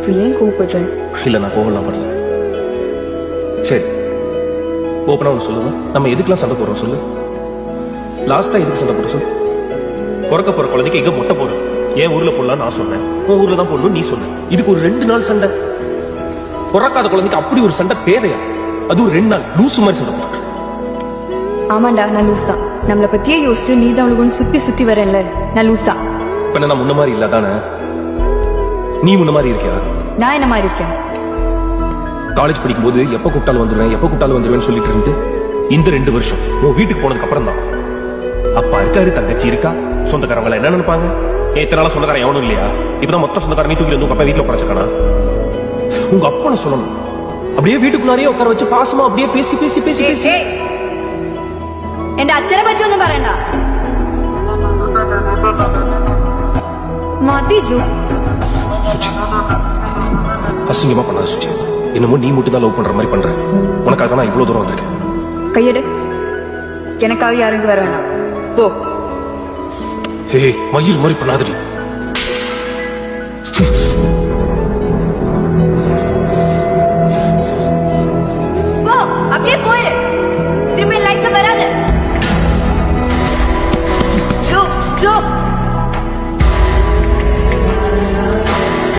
இப்போ ஏன் கோவப்படுற இல்ல நான் கோவம்லாம் படல சரி ஓப்பனா ஒன்று சொல்லுங்க நம்ம எதுக்கெல்லாம் சண்டை போடுறோம் சொல்லு லாஸ்டா எதுக்கு சண்டை போடுற சொல்லு பிறக்க போற குழந்தைக்கு எங்க மொட்டை போடுறது என் ஊர்ல போடலாம் நான் சொன்னேன் உன் ஊர்ல தான் போடணும் நீ சொன்ன இதுக்கு ஒரு ரெண்டு நாள் சண்டை பிறக்காத குழந்தைக்கு அப்படி ஒரு சண்டை தேவையா அது ஒரு ரெண்டு நாள் லூசு மாதிரி சண்டை போடுற ஆமாண்டா நான் லூஸ் தான் நம்மளை பத்தியே யோசிச்சு நீ தான் அவளுக்கு சுத்தி சுத்தி வரேன்ல நான் லூஸ் தான் இப்ப என்ன நான் முன்ன மாதிரி இல்ல தானே நீ முன்ன மாதிரி இருக்கியா நான் என்ன மாதிரி இருக்கேன் காலேஜ் படிக்கும்போது எப்ப கூப்பிட்டாலும் வந்துருவேன் எப்ப கூப்பிட்டாலும் வந்துருவேன்னு சொல்லிட்டு இருந்து இந்த ரெண்டு வருஷம் உன் வீட்டுக்கு போனதுக்கு அப்புறம் தான் அப்பா இருக்காரு தங்கச்சி இருக்கா சொந்தக்காரங்க என்ன நினைப்பாங்க ஏன் இத்தனை நாளா சொந்தக்காரன் எவனும் இல்லையா இப்பதான் மொத்த சொந்தக்காரன் நீ தூக்கி வந்து உங்க அப்பா வீட்டுல உட்காரச்சுக்கானா உங்க அப்பனை சொல்லணும் அப்படியே വീട്ടുക്കുള്ളാരെയോ ഉക്കാർ വെച്ച് പാസമോ அப்படியே பேசி பேசி பேசி பேசி എന്റെ അച്ഛനെ പറ്റി ഒന്നും പറയണ്ട മതി ജു அசிங்கமா பண்ணாத சுச்சி என்னமோ நீ மட்டும் தான் லவ் பண்ற மாதிரி பண்ற உனக்காக தான் நான் இவ்வளவு தூரம் வந்திருக்கேன் கையெடு எனக்காக யாரும் இங்க வர வேணாம் போ ஹே மயிர் மாதிரி பண்ணாதடி